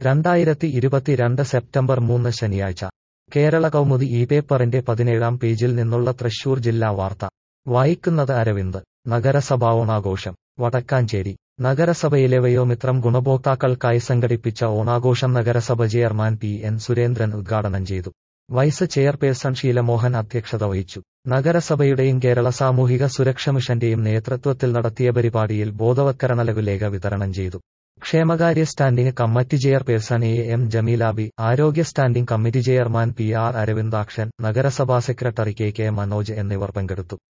രണ്ടായിരത്തി ഇരുപത്തിരണ്ട് സെപ്റ്റംബർ മൂന്ന് ശനിയാഴ്ച കേരള കൗമുദി ഈ പേപ്പറിന്റെ പതിനേഴാം പേജിൽ നിന്നുള്ള തൃശൂർ ജില്ലാ വാർത്ത വായിക്കുന്നത് അരവിന്ദ് നഗരസഭാ ഓണാഘോഷം വടക്കാഞ്ചേരി നഗരസഭയിലെ വയോമിത്രം ഗുണഭോക്താക്കൾക്കായി സംഘടിപ്പിച്ച ഓണാഘോഷം നഗരസഭ ചെയർമാൻ പി എൻ സുരേന്ദ്രൻ ഉദ്ഘാടനം ചെയ്തു വൈസ് ചെയർപേഴ്സൺ ഷീലമോഹൻ അധ്യക്ഷത വഹിച്ചു നഗരസഭയുടെയും കേരള സാമൂഹിക സുരക്ഷ മിഷന്റെയും നേതൃത്വത്തിൽ നടത്തിയ പരിപാടിയിൽ ബോധവത്കരണ ലഘുലേഖ വിതരണം ചെയ്തു ക്ഷേമകാര്യ standing committee chairperson A M Jameelabi ആരോഗ്യ standing committee chairman P R Aravindakshan നഗരസഭാ സെക്രട്ടറി കെ കെ മനോജ് എന്നിവർ പങ്കെടുത്തു